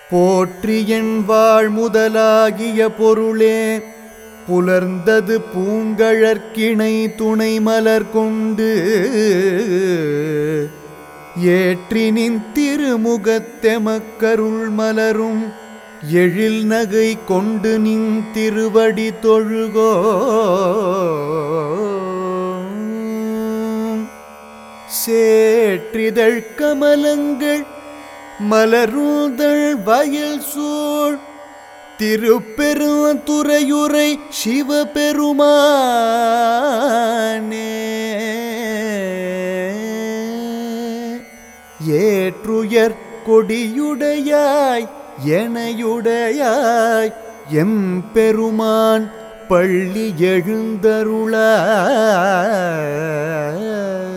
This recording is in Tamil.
போற்றியன் வாழ் முதலாகிய பொருளே புலர்ந்தது பூங்கழற்கிணை துணை மலர் கொண்டு ஏற்றினின் திருமுகத்தெமக்கருள் மலரும் எழில் நகை கொண்டு நின் திருவடி தொழுகோ சேற்றிதழ் கமலங்கள் மலருதழ் வயல் சூழ் திருப்பெருந்துறையுரை சிவபெருமானே ஏற்றுயர் கொடியுடையாய் எனையுடையாய் எம்பெருமான் பள்ளி எழுந்தருளாய்